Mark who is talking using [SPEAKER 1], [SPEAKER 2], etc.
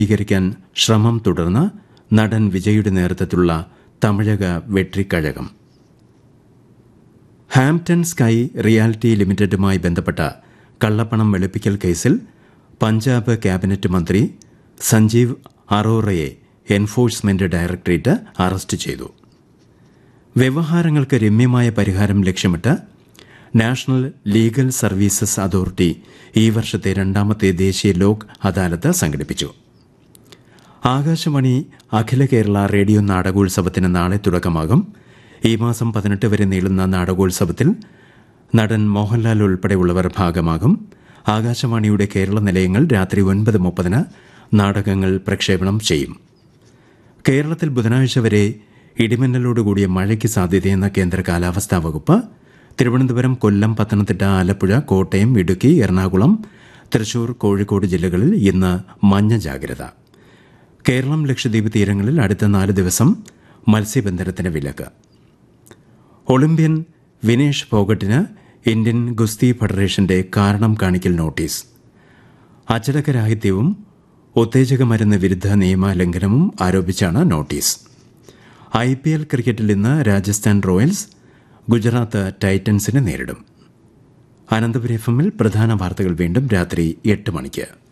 [SPEAKER 1] സ്വീകരിക്കാൻ ശ്രമം തുടർന്ന് നടൻ വിജയുടെ നേതൃത്വത്തിലുള്ള Tamilaga Vettri Kazhagam Hampton Sky Realty ലിമിറ്റഡുമായി ബന്ധപ്പെട്ട കള്ളപ്പണം വെളുപ്പിക്കൽ കേസിൽ പഞ്ചാബ് ക്യാബിനറ്റ് മന്ത്രി സഞ്ജീവ് അറോറയെ എൻഫോഴ്സ്മെന്റ് ഡയറക്ടറേറ്റ് അറസ്റ്റ് ചെയ്തു വ്യവഹാരങ്ങൾക്ക് രമ്യമായ പരിഹാരം ലക്ഷ്യമിട്ട് നാഷണൽ ലീഗൽ സർവീസസ് അതോറിറ്റി ഈ വർഷത്തെ രണ്ടാമത്തെ ദേശീയ ലോക് അദാലത്ത് സംഘടിപ്പിച്ചു ആകാശവാണി അഖില കേരള റേഡിയോ നാടകോത്സവത്തിന് നാളെ തുടക്കമാകും ഈ മാസം പതിനെട്ട് വരെ നീളുന്ന നാടകോത്സവത്തിൽ നടൻ മോഹൻലാൽ ഉൾപ്പെടെയുള്ളവർ ഭാഗമാകും ആകാശവാണിയുടെ കേരള നിലയങ്ങൾ രാത്രി ഒൻപത് മുപ്പതിന് നാടകങ്ങൾ പ്രക്ഷേപണം ചെയ്യും കേരളത്തിൽ ബുധനാഴ്ച വരെ ഇടിമിന്നലോടുകൂടിയ മഴയ്ക്ക് സാധ്യതയെന്ന കേന്ദ്ര കാലാവസ്ഥാ വകുപ്പ് തിരുവനന്തപുരം കൊല്ലം പത്തനംതിട്ട ആലപ്പുഴ കോട്ടയം ഇടുക്കി എറണാകുളം തൃശൂർ കോഴിക്കോട് ജില്ലകളിൽ ഇന്ന് മഞ്ഞ ജാഗ്രത കേരളം ലക്ഷദ്വീപ് തീരങ്ങളിൽ അടുത്ത നാല് ദിവസം മത്സ്യബന്ധനത്തിന് വിലക്ക് ഒളിമ്പ്യൻ വിനേഷ് ഫോഗട്ടിന് ഇന്ത്യൻ ഗുസ്തി ഫെഡറേഷന്റെ കാരണം കാണിക്കൽ നോട്ടീസ് അച്ചടക്കരാഹിത്യവും ഉത്തേജക മരുന്ന് വിരുദ്ധ നിയമ ലംഘനവും ആരോപിച്ചാണ് നോട്ടീസ് ഐ പി എൽ ക്രിക്കറ്റിൽ ഇന്ന് രാജസ്ഥാൻ റോയൽസ് ഗുജറാത്ത് ടൈറ്റൻസിനെ നേരിടും അനന്തപുരം എഫ് എമ്മിൽ പ്രധാന വാർത്തകൾ വീണ്ടും രാത്രി എട്ട് മണിക്ക്